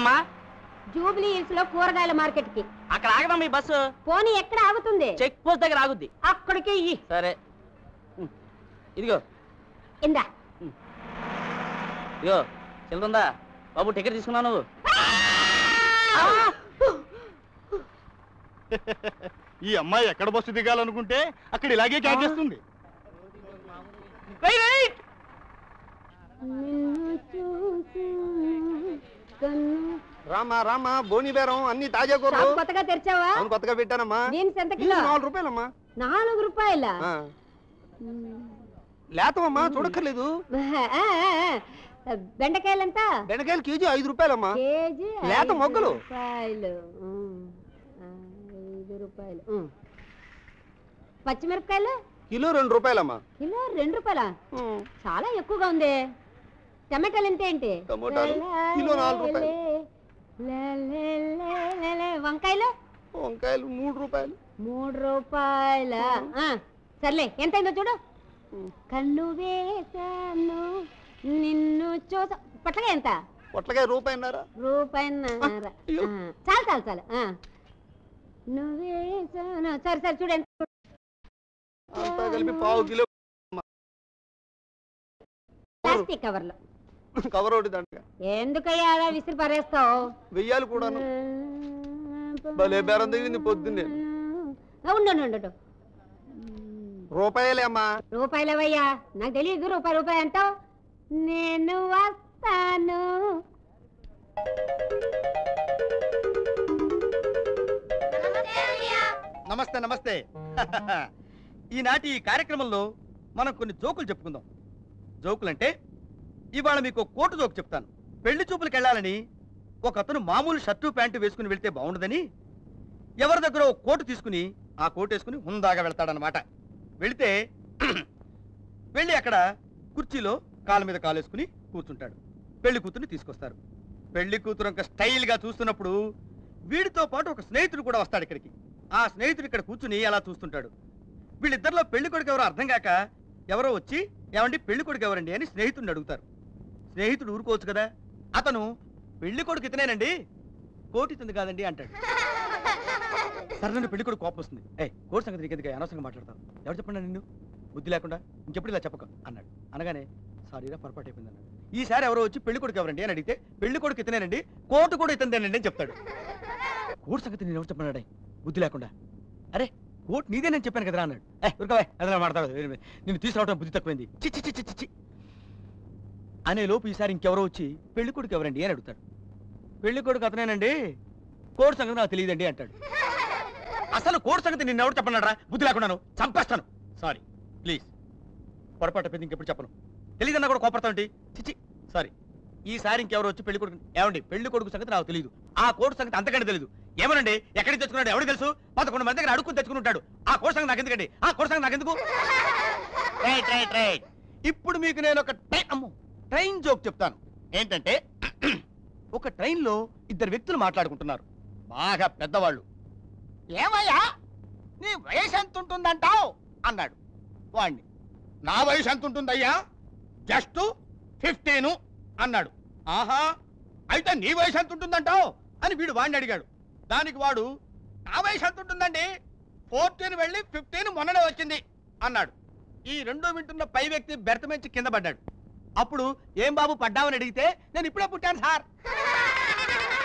అమ్మా Jubilee hills లో కూరగాయల మార్కెట్ కి అక్కడ ఆగదమ్మా ఈ బస్సు పోనీ ఎక్కడ ఆగుతుంది చెక్ పోస్ట్ దగ్గర ఆగుద్ది అక్కడికి ఇయ్యి. సరే ఉం. ఇదిగో ఇందా ఇదిగో చిల్లరుందా బాబు టికెట్ తీసుకున్నావు నువ్వు ఈ అమ్మాయి ఎక్కడ బస్సు దిగాలనుకుంటే అక్కడ ఇలాగే క్యాచ్ చేస్తుంది నిన్ను చూసి కన్ను- రామా రామా బోని బేరం అన్ని తాజా షాప్ కూరలు కొత్తగా తెరిచావా అవును కొత్తగా పెట్టానమ్మా బీన్స్ ఎంత ఇది కిలో నాలుగు రూపాయలమ్మా నాలుగు రూపాయల ఆ. లేతవమ్మా చూడక్కర్లేదు బెండకాయలు ఎంత బెండకాయలు కేజీ ఐదు రూపాయలమ్మా కేజీ లేత ఐదు మొగ్గలు. రూపాయలు ఉమ్. ఐదు రూపాయలు ఉమ్. పచ్చిమిరపకాయలు కిలో రెండు రూపాయలమ్మా కిలో రెండు రూపాయల ఉమ్. చాలా ఎక్కువగా ఉంది టమాటాలు ఎంత ఏంటి టమోటాలు కిలో నాలుగు రూపాయలు. లే, లే, లే, లే, లే. వంకాయలు వంకాయలు మూడు రూపాయలు మూడు రూపాయల ఆ, సర్లే ఎంతైందో చూడు కన్ను వేశాను నిన్ను చూస పట్లగా ఎంత పొట్లకాయ రూపాయన్నారా రూపాయన్నర అయ్యో. ఆ, చాలు చాలు చాలు ఆ. నువ్వేశాను సరే సరే చూడు ఎంత అంతా కలిపి పావు కిలో ప్లాస్టిక్ కవర్లో కవర్ ఒకటి దండగా ఎందుకయ్యా అలా విసిరి పారేస్తావు వెయ్యాలి కూడాను భలే బేరం దిగింది పొద్దున్నే ఆ, ఉండు ఉండు, ఉండు ఉండు. రూపాయలే అమ్మా రూపాయలవయ్యా నాకు తెలియదు రూపాయి రూపాయి అంటావు నేను వస్తాను నమస్తే నమస్తే ఈనాటి ఈ కార్యక్రమంలో మనం కొన్ని జోకులు చెప్పుకుందాం జోకులంటే ఇవాళ మీకు ఒక కోటు జోకు చెప్తాను పెళ్లి చూపులకు వెళ్ళాలని ఒక అతను మామూలు షర్టు ప్యాంటు వేసుకుని వెళ్తే బాగుండదని ఎవరి దగ్గర ఒక కోటు తీసుకుని ఆ కోటు వేసుకుని హుందాగా వెళ్తాడనమాట వెళితే వెళ్ళి అక్కడ కుర్చీలో కాళ్ళ మీద కాలేసుకుని కూర్చుంటాడు పెళ్లి కూతుర్ని తీసుకొస్తారు పెళ్లి కూతురు ఒక స్టైల్గా చూస్తున్నప్పుడు వీడితో పాటు ఒక స్నేహితుడు కూడా వస్తాడు ఇక్కడికి ఆ స్నేహితుడు ఇక్కడ కూర్చుని అలా చూస్తుంటాడు వీళ్ళిద్దరిలో పెళ్లి కొడుకు ఎవరో అర్థం కాక ఎవరో వచ్చి ఏమండి పెళ్లి కొడుకు ఎవరండి అని స్నేహితుడిని అడుగుతారు స్నేహితుడు ఊరుకోవచ్చు కదా అతను పెళ్లి కొడుకు ఇతనేనండి కోటి ఇతుంది కాదండి అంటాడు సరే పెళ్లి కొడుకు కోపం వస్తుంది ఏ కోటి సంగతి నీకెందుకు అనవసరంగా మాట్లాడతావు ఎవరు చెప్పండి నిన్ను బుద్ధి లేకుండా ఇంకెప్పుడు ఇలా చెప్పక అన్నాడు అనగానే సారీరా పొరపాటు అయిపోయింది అన్నాడు ఈసారి ఎవరో వచ్చి పెళ్లి కొడుకు ఎవరండి అని అడిగితే పెళ్లి కొడుకు ఇతనేనండి కోటు కూడా ఇతందేనండి అని చెప్తాడు కోటి సంగతి నేను ఎవరు చెప్పన్నాడే బుద్ధి లేకుండా అరే కోట్ నీదే నేను చెప్పాను కదరా అన్నాడు ఏ ఉరకవే అదే మాట్లాడదు నిన్ను తీసుకురావడం బుద్ధి తక్కువైంది చి చి చి చి చి, చి అనే లోపు ఈసారి ఇంకెవరో వచ్చి పెళ్లి కొడుకు ఎవరండి అని అడుగుతాడు పెళ్లి కొడుకు అతనేనండి కోడి సంగతి నాకు తెలియదండి అంటాడు అసలు కోడి సంగతి నిన్ను ఎవరు చెప్పన్నారా బుద్ధి లేకున్నాను చంపేస్తాను సారీ ప్లీజ్ పొరపాటు పెద్ద ఇంకెప్పుడు చెప్పను తెలియదన్నా కూడా కోపడతాంటి చిచి సారీ ఈసారి ఇంకెవరు వచ్చి పెళ్లి కొడుకు ఏమండి పెళ్లి కొడుకు సంగతి నాకు తెలియదు ఆ కోడి సంగతి అంతకంటే తెలియదు ఏమనండి ఎక్కడికి తెచ్చుకున్నాడు ఎవరికి తెలుసు పదకొండు మంది దగ్గర అడుక్కుని తెచ్చుకుని ఉంటాడు ఆ కోడి సంగతి నాకు ఎందుకండి ఆ కోడి సంగతి నాకు ఎందుకు రైట్ రైట్ రైట్ ఇప్పుడు మీకు నేను ఒక ట్రైన్ అమ్మో ట్రైన్ జోక్ చెప్తాను ఏంటంటే ఒక ట్రైన్లో ఇద్దరు వ్యక్తులు మాట్లాడుకుంటున్నారు బాగా పెద్దవాళ్ళు ఏమయ్యా నీ వయసు ఎంత ఉంటుందంటావు అన్నాడు వాణ్ణి నా వయసు ఎంత ఉంటుందయ్యా జస్ట్ ఫిఫ్టీను అన్నాడు ఆహా అయితే నీ వయసు ఎంత ఉంటుందంటావు అని వీడు వాడిని అడిగాడు దానికి వాడు నా వయసు ఎంత ఉంటుందండి ఫోర్టీన్ వెళ్ళి ఫిఫ్టీన్ మొన్ననే వచ్చింది అన్నాడు ఈ రెండో వింటున్న పై వ్యక్తి బెర్త మంచి కింద పడ్డాడు అప్పుడు ఏం బాబు పడ్డావని అడిగితే నేను ఇప్పుడే పుట్టాను సార్